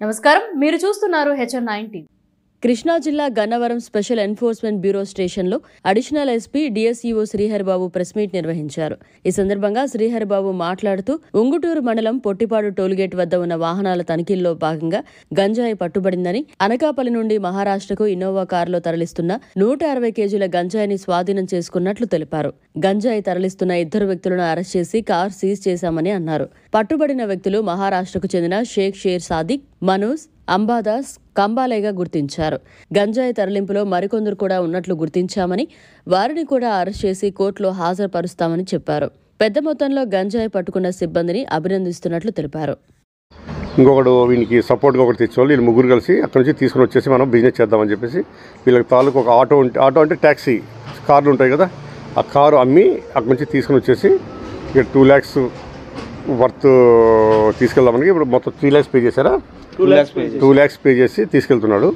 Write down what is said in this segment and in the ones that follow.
నమస్కారం మీరు చూస్తున్నారు హెచ్ఎన్ నైన్ టీవీ కృష్ణా జిల్లా గన్నవరం స్పెషల్ ఎన్ఫోర్స్మెంట్ బ్యూరో స్టేషన్లో additional SP DSEO Sriharibabu press meet నిర్వహించారు ఈ సందర్భంగా శ్రీహరిబాబు మాట్లాడుతూ ఉంగుటూరు మండలం పొట్టిపాడు టోల్గేట్ వద్ద ఉన్న వాహనాల తనిఖీల్లో భాగంగా గంజాయి పట్టుబడిందని అనకాపల్లి నుండి మహారాష్ట్రకు ఇన్నోవా కారులో తరలిస్తున్న నూట అరవై కేజీల గంజాయిని స్వాధీనం చేసుకున్నట్లు తెలిపారు గంజాయి తరలిస్తున్న ఇద్దరు వ్యక్తులను అరెస్ట్ చేసి కార్ సీజ్ చేశామని అన్నారు పట్టుబడిన వ్యక్తులు మహారాష్ట్రకు చెందిన షేక్ షేర్ సాదిక్ మనోజ్ అంబాదాస్ కంబాలేగా గుర్తించారు గంజాయి తరలింపులో మరికొందరు కూడా ఉన్నట్లు గుర్తించామని వారిని కూడా అరెస్ట్ చేసి కోర్టులో హాజరుపరుస్తామని చెప్పారు పెద్ద మొత్తంలో గంజాయి పట్టుకున్న సిబ్బందిని అభినందిస్తున్నట్లు తెలిపారు ఇంకొకడు వీనికి సపోర్ట్గా ఒకటి తెచ్చేవాళ్ళు వీళ్ళు ముగ్గురు కలిసి అక్కడ నుంచి తీసుకుని వచ్చేసి మనం బిజినెస్ చేద్దామని చెప్పేసి వీళ్ళకి తాలూకు ఒక ఆటో ఉంటే ఆటో అంటే ట్యాక్సీ కార్లు ఉంటాయి కదా ఆ కారు అమ్మి అక్కడ నుంచి తీసుకుని వచ్చేసి ఇక టూ ల్యాక్స్ వర్త్ తీసుకెళ్దామని ఇప్పుడు మొత్తం త్రీ ల్యాక్స్ పే చేశారా two lakhs pay two lakhs pay చేసి తీసుకెళ్తున్నాడు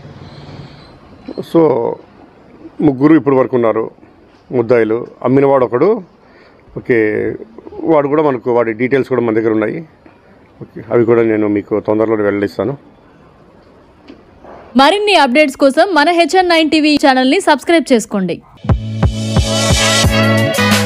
సో ముగ్గురు ఇప్పుడు వరకు ఉన్నారు ముద్దాయిలు అమ్మినవాడు ఒకడు ఓకే వాడు కూడా మనకు వాడి డీటెయిల్స్ కూడా మన దగ్గర ఉన్నాయి ఓకే అవి కూడా నేను మీకు తొందరలో వెల్లడిస్తాను మరిన్ని అప్డేట్స్ కోసం మన హెచ్ఎన్ నైన్ టీవీ ఛానల్ని సబ్స్క్రైబ్ చేసుకోండి